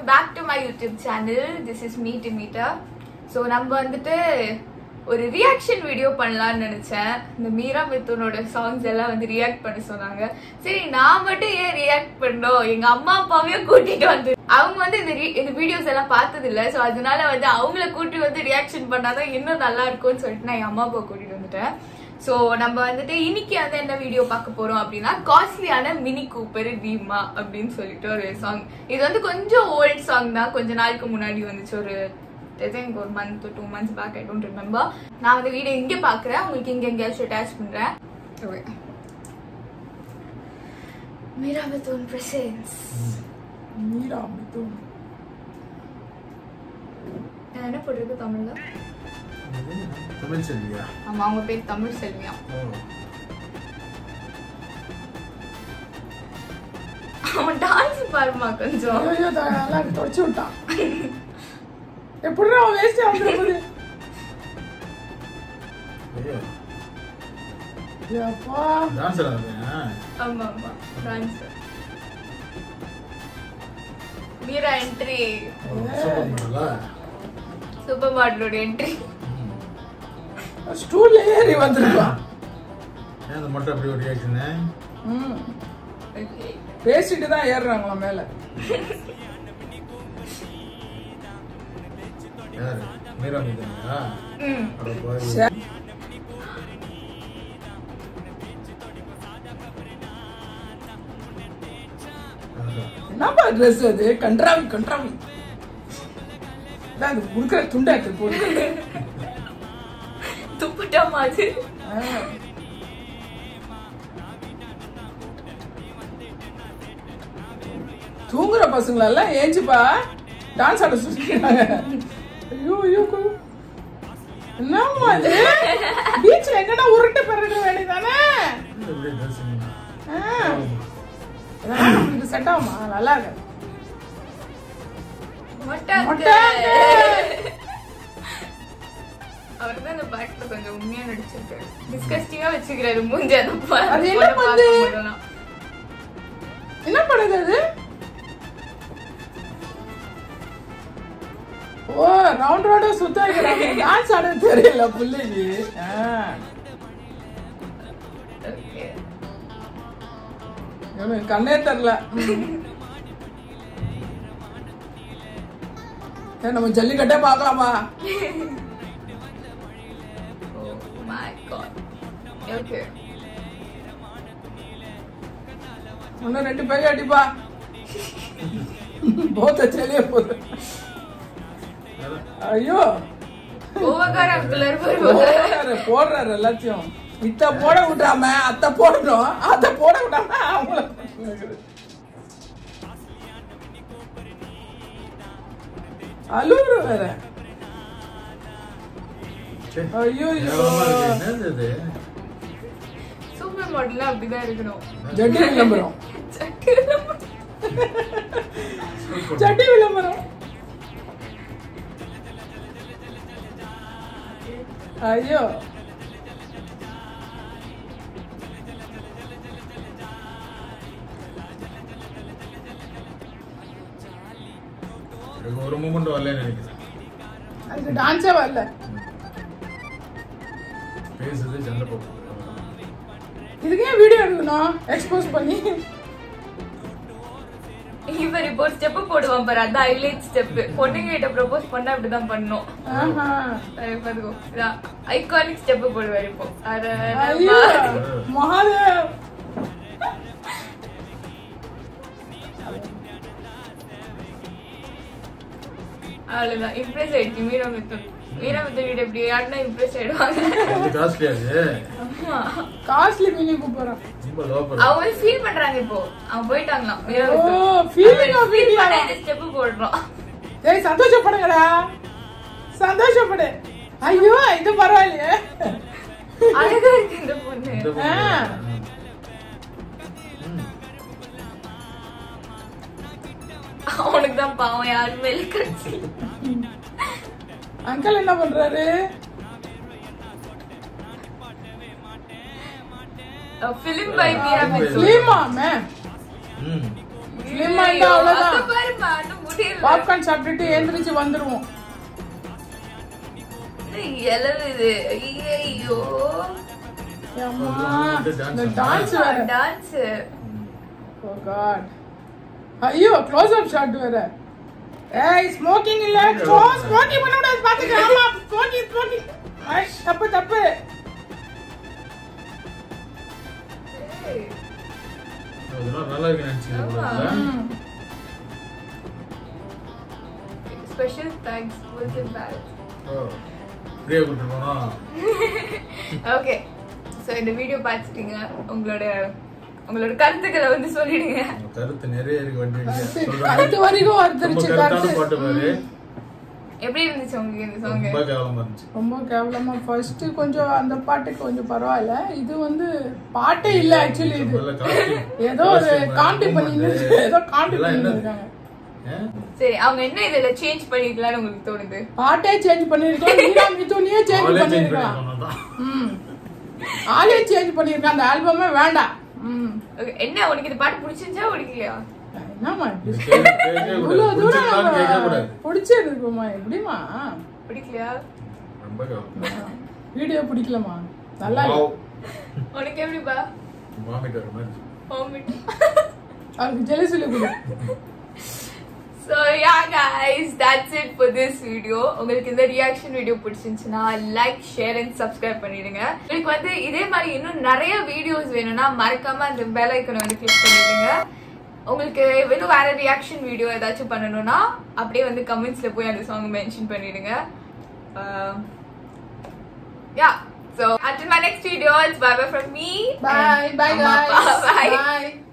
Back to my YouTube channel this is meet meter so நம்ம வந்துட்டு ஒரு reaction video பண்ணலாம்னு நினைச்சேன் இந்த மீரா மித்துனோட சாங்ஸ் எல்லாம் வந்து ரியாக்ட் பண்ண சொன்னாங்க சரி நான் மட்டும் ஏன் ரியாக்ட் பண்ணோம் எங்க அம்மா அப்பாவையும் கூட்டிட்டு வந்து அவங்க வந்து இந்த re- இந்த வீடியோஸ் எல்லாம் பார்த்தது இல்ல ஸோ அதனால வந்து அவங்கள கூட்டி வந்து ரியாக்ஷன் பண்ணாதான் இன்னும் நல்லா இருக்கும்னு சொல்லிட்டு நான் என் அம்மா அப்பா கூட்டிட்டு வந்துட்டேன் ஸோ நம்ம வந்துட்டு இன்னைக்கு வந்து என்ன வீடியோ பார்க்க போறோம் அப்படின்னா காஸ்ட்லியான மினி கூப்பர் வீமா அப்படின்னு சொல்லிட்டு ஒரு சாங் இது வந்து கொஞ்சம் ஓல்ட் சாங் தான் கொஞ்ச நாளுக்கு முன்னாடி வந்துச்சு ஒரு ஐ திங்க் ஒரு month two months back I don't remember நான் வந்து வீடியோ இங்க பாக்குறேன் உங்களுக்கு இங்க எங்கேயாச்சும் அட்டாச் பண்றேன் Okay. மீரா மிதுன் பிரசன்ஸ் மீரா மிதுன் நான் என்ன போட்டிருக்கு தமிழ்ல தமிழ் செல்வியா ஆமா அவங்க பேர் தமிழ் செல்வியா ஓ அவன் டான்ஸ் பாருமா கொஞ்சம் ஐயோ த- நல்லா தொடச்சு விட்டான் எப்படிடா அவன் வேஸ்ட் ஆகுது ஐயோ அப்பா டான்ஸ் ஆடுறேன் ஆமா ஆமா டான்ஸ் மீரா என்ட்ரி சூப்பர் மாடலா சூப்பர் மாடலோட என்ட்ரி ஸ்டூல்ல ஏறி வந்திருப்பான் ஏன் அந்த மட்டும் அப்படி ஒரு ரியாக்ஷனு ம். ஓகே பேசிட்டு தான் ஏறுறாங்களாம் மேல யாரு மீரா மீதா ம் அட பாரு சே- ஆஹா. என்னப்பா ட்ரெஸ் அது கன்றாவி கன்றாவி இதான் அது கொடுக்குற துண்டாக்கு போட்டு துப்பட்டா மாதிரி ஆ. தூங்குற பசங்களெல்லாம் ஏஞ்சுப்பா டான்ஸ் ஆட சொல்லிக்கிறாங்க ஐயோ ஐயோ கு- என்னம்மா இது பீச்ல எங்கன்னா உருட்டு பெருட்டு வேண்டியதானே இது எப்படி ட்ரெஸ்ஸிங் இதெல்லாம் நம்மளுக்கு செட் ஆகுமா நல்லா இருக்கு மொட்டை மொட்டை அவர் தான் இந்த பாட்டுல கொஞ்சம் உண்மையா நடிச்சிருக்காரு டிஸ்கஸ்டிங்கா வச்சுக்கிறாரு மூஞ்ச அந்த பா- அது என்ன பொண்ணை பண்ணுது? பார்க்கும் போதெல்லாம். என்ன பண்ணுது அது ஓ ரவுண்ட் ரவுண்டா சுத்த வைக்கிறாங்க டான்ஸ் ஆட தெரியல பிள்ளைக்கு ஆ. Okay. இவனுக்கு கண்ணே தெரியல ஏ, நம்ம ஜல்லிக்கட்டே பார்க்கலாமா Oh my God. Okay. இன்னும் ரெண்டு பேரும் அடிப்பா போத்த செல்லிய போகுது ஐயோ கோவக்கார uncle இருப்பாரு. போடுறாரு போடுறாரு எல்லாத்தையும் இத்த போட விடாம அத்தை போடணும் அத்தை போட விடாம அவங்கள போட்டுருக்காரு. அழுவுற வேற சரி. ஐயோ கேவலமா இருக்கு. என்னது இது? சூப்பர் மாடல்னா அப்படிதான் இருக்கணும் ஜட்டி விளம்பரம் சட்டுல சூப்பர். ஜட்டி விளம்பரம் ஐயோ எனக்கு ஒரு மூமெண்ட் வரலன்னு நினைக்கிறேன் அதுக்கு டான்ஸே வரல பேசுறது சண்டை போட்டு இதுக்கு ஏன் வீடியோ எடுக்கணும் எக்ஸ்போஸ் பண்ணி இவர் இப்போ ஒரு ஸ்டெப் போடுவான் பாரு அதான் ஹைலைட் ஸ்டெப் பொண்ணுங்க கிட்ட ப்ரொபோஸ் பண்ணா அப்படிதான் பண்ணும் ஆஹா. ஐகானிக் ஸ்டெப் போடுவாரு இப்போ அட ஐயோ மகாதேவ் அவ்வளவுதான் இம்ப்ரெஸ் ஆயிடுச்சு மீரா மித்தன் மீரா மித்தன் கிட்ட இப்படி ஆடினா இம்ப்ரெஸ் ஆயிடுவாங்க இது காஸ்ட்லியா இது ஆமா. காஸ்ட்லி மினி கூப்பிடுறோம் ரொம்ப லோ அவங்க ஃபீல் பண்றாங்க இப்போ அவங்க போயிட்டாங்களாம் மீரா ஓ Mithun feeling of feel video பண்ண இந்த ஸ்டெப் போடுறோம் ஏய் சந்தோஷப்படுங்கடா சந்தோஷப்படு ஐயோ இது பரவாயில்லையே அழகா இருக்கு இந்த பொண்ணு இந்த ஆ. ம். அவனுக்கு தான் பாவம் யாருமே இல்லை கட்சி அங்கிள் என்ன பண்றாரு பிலிம் பை மீரா மித்தன் ஸ்லீமா மேம் ம். ஸ்லிம் ஆயிட்டா அவ்வளவுதான் அங்க பாருமா இன்னும் முடியல பாப்கார்ன் சாப்பிட்டுட்டு எந்திரிச்சு வந்துருவோம் எழவுது ஐயோ அம்மா இந்த dance இந்த ஆடுனா? டான்ஸ் வேற டான்ஸ் ஓ காட் ஐயோ க்ளோஸ் அப் ஷாட் வேற ஏய் ஸ்மோக்கிங் இல்ல ஸ்மோக்கிங் பண்ண கூடாது பாத்துக்க ஆமா ஸ்மோக்கிங் ஸ்மோக்கிங் தப்பு தப்பு அதெல்லாம் நல்லா இருக்கு நினைச்சீங்க ஆமா. ம். ஸ்பெஷல் தேங்க்ஸ் வித் பேக் ஃப்ரீயா கூட்டு போனோம் ஓகே ஸோ இந்த வீடியோ பார்த்துட்டீங்க உங்களோட உங்களோட கருத்துக்களை வந்து சொல்லிடுங்க உங்க கருத்து நிறைய இருக்கு வண்டி அடுத்த வரைக்கும் வந்துருச்சு கருத்தான கருத்து பாட்டு பாரு எப்படி இருந்துச்சு உங்களுக்கு இந்த சாங் ரொம்ப கேவலமா இருந்துச்சு ரொம்ப கேவலமா ஃபர்ஸ்ட் கொஞ்சம் அந்த பாட்டு கொஞ்சம் பரவாயில்ல இது வந்து பாட்டே இல்ல ஆக்சுவலி இது நல்ல costume. ஏதோ ஒரு costume, காமெடி movement. பண்ணி ஏதோ காமெடி இதெல்லாம் பண்ணி என்னது? இருக்காங்க ஏன்? சரி அவங்க என்ன இதுல சேஞ்ச் பண்ணிக்கலாம்னு உங்களுக்கு தோணுது பாட்டே சேஞ்ச் பண்ணிருக்கலாம் மீரா மிதுனியே சேஞ்ச் அவளே change பண்ணிருக்கலாம் பண்ணி சொன்னதுதான். ம் ஆளே சேஞ்ச் பண்ணிருக்கான் அந்த ஆல்பமே வேண்டாம் ம் Okay, என்ன உனக்கு இந்த பாட்டு பிடிச்சிருந்துச்சா பிடிக்கலையா என்னம்மா இப்படி இது கேட்க- கேட்கவே இவ்வளவு கூடாது. தூரம் பிடிச்சிருக்கான்னு கேட்கவே கூடாது. பிடிச்சிருக்குமா எப்படிமா பிடிக்கலையா ரொம்ப கேவலம். வீடியோ பிடிக்கலமா நல்லா இல்ல. Wow. உனக்கு எப்படிப்பா Vomit வர மாதிரி. வாமிட் அவருக்கு ஜெலி சொல்லி கொடு So yeah guys, that's it for this video. உங்களுக்கு இந்த ரியாக்ஷன் வீடியோ பிடிச்சிருந்துச்சுன்னா லைக் ஷேர் அண்ட் சப்ஸ்கிரைப் பண்ணிடுங்க உங்களுக்கு வந்து இதே மாதிரி இன்னும் நிறைய வீடியோஸ் வேணும்னா மறக்காம அந்த பெல் ஐக்கனை வந்து கிளிக் பண்ணிடுங்க உங்களுக்கு இன்னும் வேற ரியாக்ஷன் வீடியோ ஏதாச்சும் பண்ணணும்னா அப்படியே வந்து கமெண்ட்ஸ்ல போய் அந்த சாங் மென்ஷன் பண்ணிடுங்க யா So until my next video, it's bye bye from me. Bye and bye Amma. guys Bye. Bye